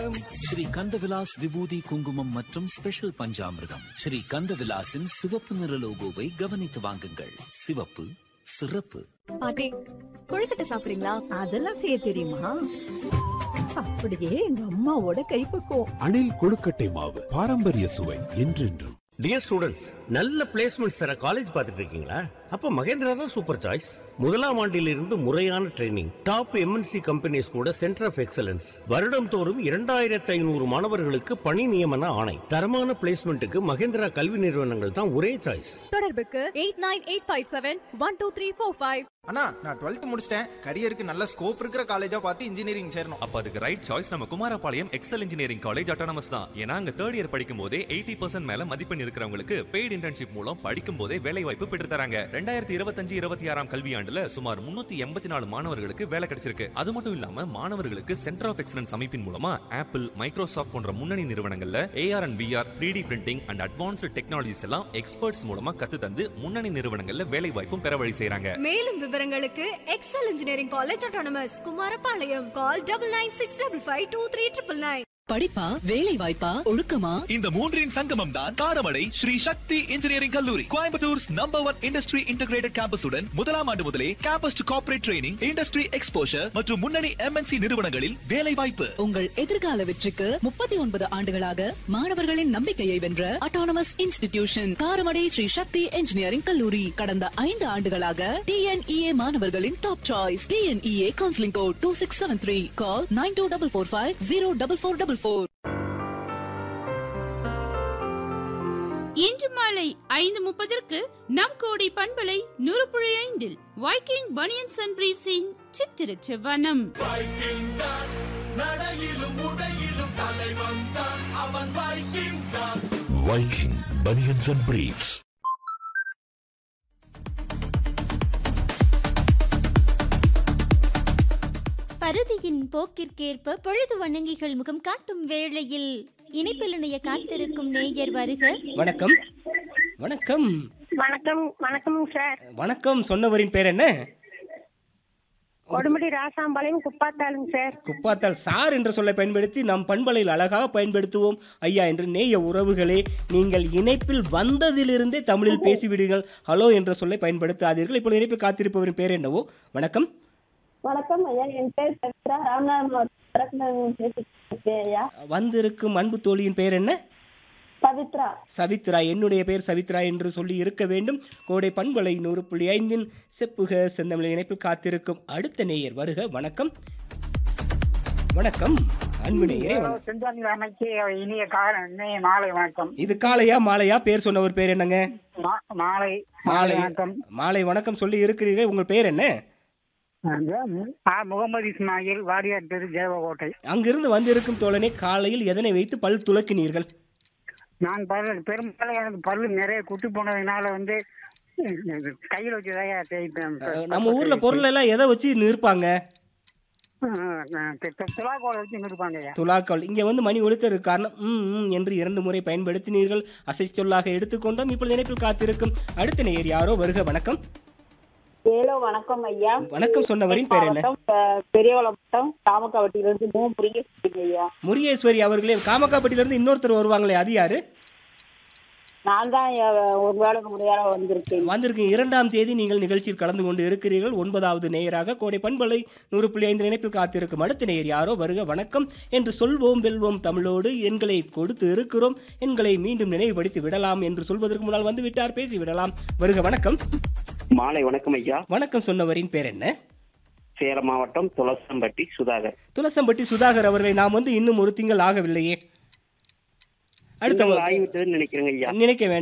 ஸ்ரீ கந்தவிலாஸ் விபூதி குங்குமம் மற்றும் ஸ்பெஷல் பஞ்சாமிர்தம் ஸ்ரீ கந்தவிலாசின் சிவப்பு நிற லோகோவை கவனித்து வாங்குங்கள் சிவப்பு சிறப்பு பாட்டி கொழுக்கட்டை சாப்பிடுறீங்களா அதெல்லாம் செய்ய தெரியுமா அப்படியே எங்க அம்மாவோட கைப்பக்குவம் அணில் கொழுக்கட்டை மாவு பாரம்பரிய சுவை என்றென்றும் டியர் ஸ்டூடெண்ட்ஸ் நல்ல பிளேஸ்மெண்ட்ஸ் தர காலேஜ் பார்த்துட்டு இருக்கீங்களா அப்ப மகேந்திரா தான் சூப்பர் சாய்ஸ் முதலாம் ஆண்டிலிருந்து முறையான ட்ரைனிங் டாப் எம்என்சி கம்பெனிஸ் கூட சென்டர் ஆஃப் எக்ஸலன்ஸ் வருடம் தோறும் இரண்டாயிரத்தி ஐநூறு மாணவர்களுக்கு பணி நியமன ஆணை தரமான பிளேஸ்மெண்ட்டுக்கு மகேந்திரா கல்வி நிறுவனங்கள் தான் ஒரே சாய்ஸ் தொடர்புக்கு eight nine eight five seven one two three four five அண்ணா நான் டுவெல்த் முடிச்சிட்டேன் கரியருக்கு நல்ல ஸ்கோப் இருக்கிற காலேஜா பார்த்து இன்ஜினியரிங் சேரணும் அப்ப அதுக்கு ரைட் சாய்ஸ் நம்ம Kumarapalayam Excel engineering college autonomous தான் ஏன்னா அங்க தேர்ட் இயர் படிக்கும் போதே எயிட்டி பர்சன்ட் மேல மதிப்பெண் இருக்கிறவங்களுக்கு பெய்டு இன்டர்ன்ஷிப் மூலம் படிக்கும் போதே வேலை வாய்ப்பு பெற்று தராங்க ரெண்டாயிரத்தி இருபத்தஞ்சு இருபத்தி ஆறாம் கல்வியாண்டுல சுமார் முன்னூத்தி எண்பத்தி நாலு மாணவர்களுக்கு வேலை கிடைச்சிருக்கு அது மட்டும் இல்லாம மாணவர்களுக்கு சென்டர் ஆஃப் எக்ஸலன்ஸ் அமைப்பின் மூலமா ஆப்பிள் மைக்ரோசாஃப்ட் போன்ற முன்னணி நிறுவனங்கள்ல AR and VR three D printing and advanced technologies எல்லாம் எக்ஸ்பர்ட்ஸ் மூலமா கத்து தந்து முன்னணி நிறுவனங்கள்ல வேலை வாய்ப்பும் பெற வழி செய்றாங்க மேலும் விவரங்களுக்கு Excel engineering college autonomous Kumarapalayam call double nine six double five two three triple nine படிப்பா வேலை வாய்ப்பா ஒழுக்கமா இந்த மூன்றின் சங்கமம் தான் காரமடை ஸ்ரீ சக்தி இன்ஜினியரிங் கல்லூரி Coimbatore's number one industry integrated கேம்பஸுடன் முதலாம் ஆண்டு முதலே campus to corporate training industry exposure மற்றும் முன்னணி எம்என்சி நிறுவனங்களில் வேலை வாய்ப்பு உங்கள் எதிர்கால வெற்றிக்கு முப்பத்தி ஒன்பது ஆண்டுகளாக மாணவர்களின் நம்பிக்கையை வென்ற autonomous institution Karamadai Sri Sakthi engineering கல்லூரி கடந்த ஐந்து ஆண்டுகளாக டிஎன்இஏ மாணவர்களின் top choice TNEA counselling code two six seven three call nine two double four five zero double four double four இன்று மாலை ஐந்து முப்பதற்கு நம் கோடி பண்பலை நூறு புள்ளி ஐந்தில் வைக்கிங் பனியன்ஸ் அண்ட் பிரீவ்ஸின் சித்திர செவ்வனம் வைக்கிங் பனியன்ஸ் அண்ட் பிரீஃப்ஸ் பருதியின் போக்கிற்கேற்ப பொழுது வணங்கிகள் முகம் காட்டும் வேளையில் இணைப்பில் இணைய காத்திருக்கும் நேயர் வருக வணக்கம் வணக்கம் வணக்கம் வணக்கம் சார் வணக்கம் சொன்னவரின் பேர் என்ன கொடுமுடி ராசாம்பாளையம் குப்பாத்தாளுங்க சார் குப்பாத்தால் சார் என்ற சொல்லை பயன்படுத்தி நம் பண்பலையில் அழகாக பயன்படுத்துவோம் ஐயா என்று நேய உறவுகளே நீங்கள் இணைப்பில் வந்ததிலிருந்தே தமிழில் பேசிவிடுங்கள் ஹலோ என்ற சொல்லை பயன்படுத்தாதீர்கள் இப்பொழுது இணைப்பில் காத்திருப்பவரின் பேர் என்னவோ வணக்கம் வணக்கம் ஐயா என் பேர் பவித்ரா ராமநாதபுரம் பேசிட்டு ஐயா வந்திருக்கும் அன்பு தோழியின் பேர் என்ன பவித்ரா சவித்ரா என்னுடைய பேர் சவித்ரா என்று சொல்லி இருக்க வேண்டும் கோடை பண்பலை நூறு புள்ளி ஐந்தின் செப்புக செந்தமிழ் இணைப்பில் காத்திருக்கும் அடுத்த நேயர் வருக வணக்கம் வணக்கம் அன்பு நேயரே வணக்கம். செந்தாமி அன்னைக்கு இனிய கால இனிய மாலை வணக்கம் இது காலையா மாலையா பேர் சொன்னவர் பேர் என்னங்க மா- மாலை மாலை வணக்கம் மாலை வணக்கம் சொல்லி இருக்கிறீர்கள் உங்கள் பேர் என்ன ஆ, முகமது இஸ்மாயில் வாரியார் தெரு ஜெயவகோட்டை அங்கிருந்து வந்திருக்கும் தோழனே காலையில் எதனை வைத்து பல் துலக்கினீர்கள் நான் பல்லு பெரும்பாலும் எனக்கு பல்லு நிறைய குட்டி போனதுனால வந்து இது கையில் வச்சு தான் தேய்ப்பேன் நம்ம ஊர்ல பொருள் எல்லாம் எதை வச்சு நிற்பாங்க துலாக்கோலை வச்சு நிற்பாங்க ஐயா துலாக்கால் இங்கே வந்து மணி ஒலித்ததற்கு காரணம் ம் ம் என்று இரண்டு முறை பயன்படுத்தினீர்கள் அசை சொல்லாக எடுத்துக்கொண்டோம் இப்பொழுது இணைப்பில் காத்திருக்கும் அடுத்த நேயர் யாரோ வருக வணக்கம் ஏலோ வணக்கம் ஐயா வணக்கம் சொன்னவரின் பேர் என்ன மாவட்டம், அஹ், பெரியவளம் மாவட்டம் தாமக்காவட்டியிலிருந்து மூ முருகே ஐயா முரியேஸ்வரி அவர்களே காமக்காப்பட்டியிலிருந்து இன்னொருத்தர் வருவாங்களே அது யாரு நான் தான் ஐயா, ஒரு வேலைக்கு முறையாக வந்திருக்கேன் வந்திருக்கும் இரண்டாம் தேதி நீங்கள் நிகழ்ச்சியில் கலந்து கொண்டு இருக்கிறீர்கள் ஒன்பதாவது நேயராக கோடை பண்பலை நூறு புள்ளி ஐந்து இணைப்பில் காத்திருக்கும் அடுத்த நேயர் யாரோ வருக வணக்கம் என்று சொல்வோம் வெல்வோம் தமிழோடு எண்களை கொடுத்து இருக்கிறோம் எண்களை மீண்டும் நினைவுபடுத்தி விடலாம் என்று சொல்வதற்கு முன்னால் வந்து விட்டார் பேசி விடலாம் வருக வணக்கம் மாலை வணக்கம் ஐயா வணக்கம் சொன்னவரின் பேர் என்ன சேலம் மாவட்டம் துளசம்பட்டி சுதாகர் துளசம்பட்டி சுதாகர் அவர்களை நாம் வந்து இன்னும் ஒரு திங்கள் ஆகவில்லையே அடுத்த ஆகிவிட்டதுன்னு நினைக்கிறேங்க ஐயா நினைக்க வேண்டாம்